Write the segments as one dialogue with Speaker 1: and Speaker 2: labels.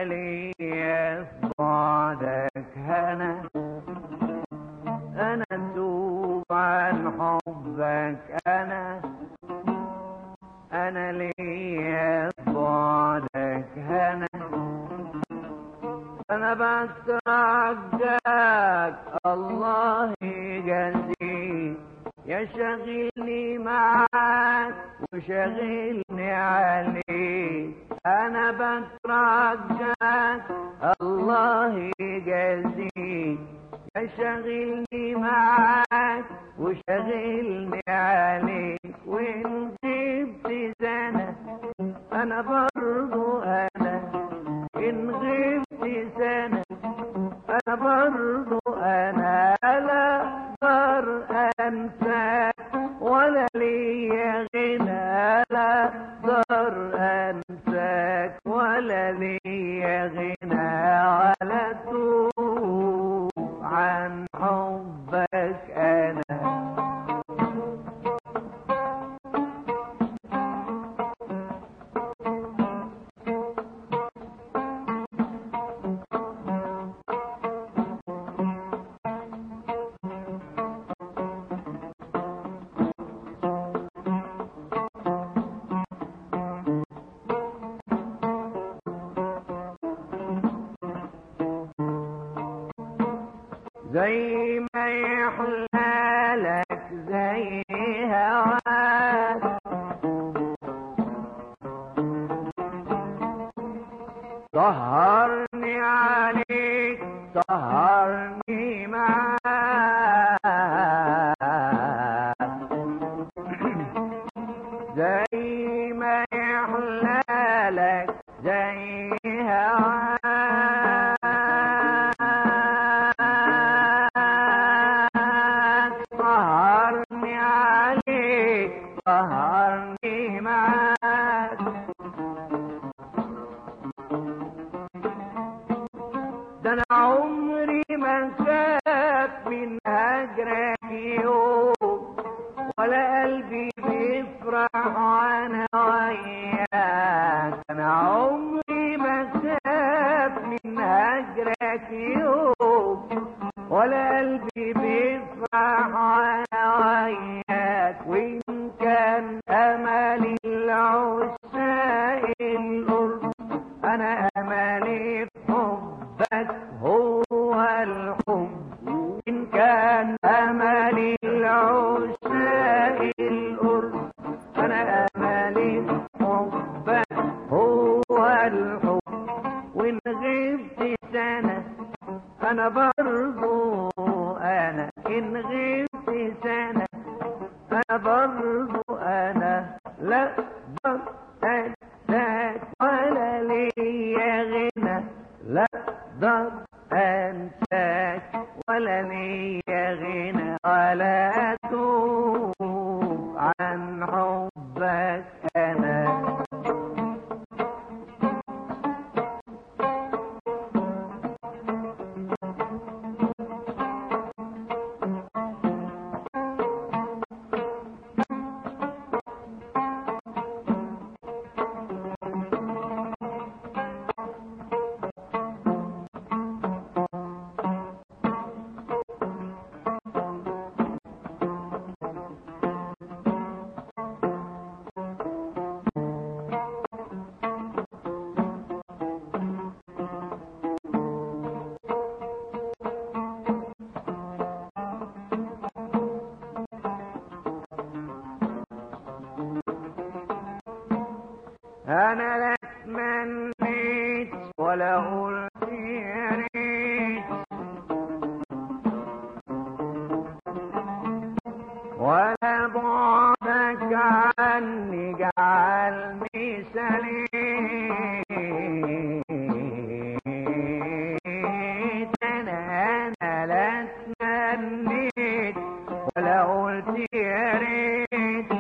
Speaker 1: أنا لي بعدك هنا أنا أتوب عن حبك أنا أنا لي بعدك هنا أنا بترجاك الله يجازيك يشغلني معاك وشغلني عليك أنا بترجاك الله يجازيك يشغلني معاك وشغلني عليك وإن غبت سنة أنا برضو أنا إن غبت سنة أنا برضو أنا لا أقدر أنساك ولا لي غنى لا أقدر أنساك ولا لي غنى ولا توب عن حبك أنا زي ما يحلى لك زي هواك سهرني عليك سهرني معاك زي ما يحلى لك زي هواك سهرني عليك سهرني معاك ده انا عمري ما خاف من هجرك يوم ولا قلبي بيفرح وانا وياك انا عمري ما خاف من هجرك يوم ولا قلبي بيفرح وانا وياك وان كان املي العشاق القرب انا املي في حبك هو الحب ان كان املي العشاق القرب انا املي في حبك هو الحب وان غبت سنه انا برضو انا ان غبت سنه انا برضو انا لا اقدر انساك ولا ليا غنى لا اقدر انساك ولا ليا غنى ولا اتوب عن حبك انا انا لا تمنيت ولا قلت يا ريت ولا بعدك عني جعلني سليت انا انا لا تمنيت ولا قلت يا ريت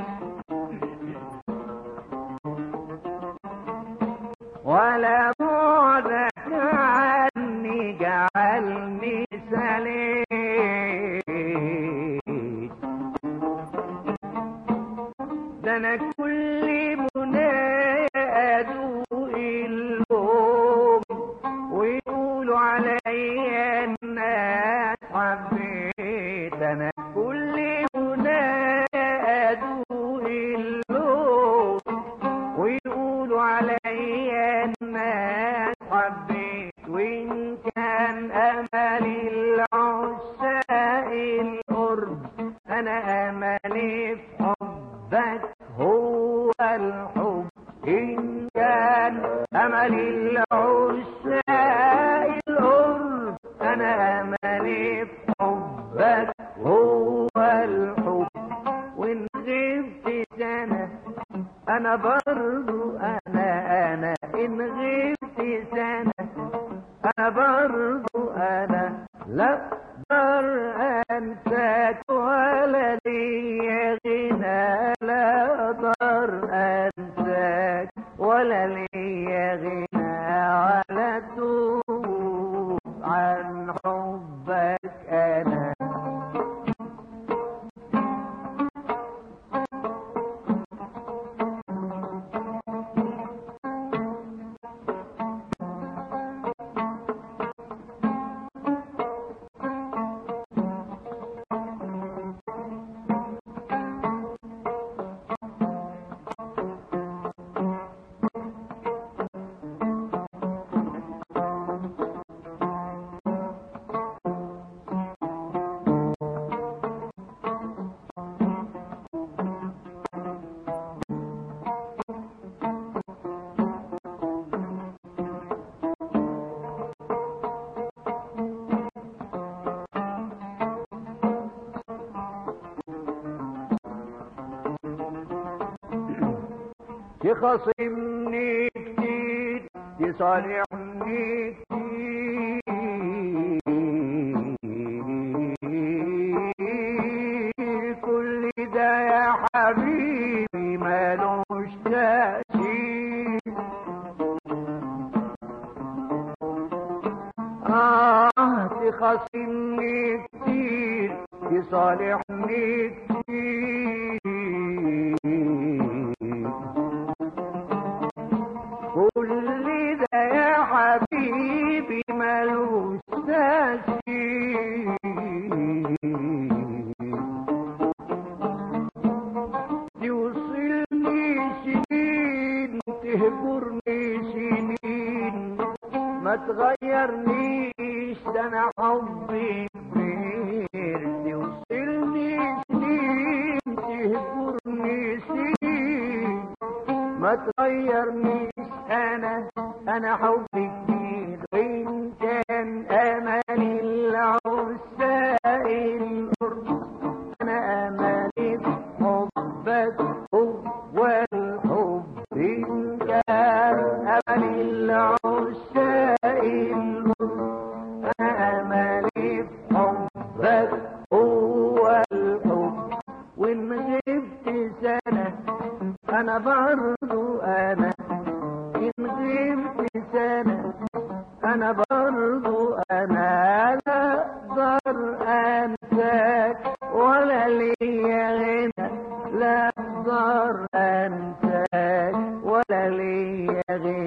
Speaker 1: ولا بعدك عني جعلني سليت ده انا كل منايا ادوق اللوم للعشاق القرب انا املي في حبك هو الحب وان غبت سنة انا برضو انا انا ان غبت سنة انا برضو انا لا اقدر انساك ولا لي غنى لا اقدر انساك ولا لي غنى ولا توب عن حبك انا يخاصمني كتير يصالحني كتير كل ده يا حبيبي مالوش تأثير آه تخاصمني كتير يصالحني كتير كل ده يا حبيبي ملوش تأثير توصلني سنين تهجرني سنين ما تغيرنيش ده انا حبي كبير توصلني سنين تهجرني سنين ما تغيرنيش انا انا حبي كبير وان كان املي العشاق القرب انا املي حبك هو الحب ان كان املي العشاق القرب انا املي حبك هو الحب وان غبت سنه انا برضو انا ان غبت سنة انا برضو انا لا اقدر انساك ولا ليا غنى لا اقدر انساك ولا ليا غنى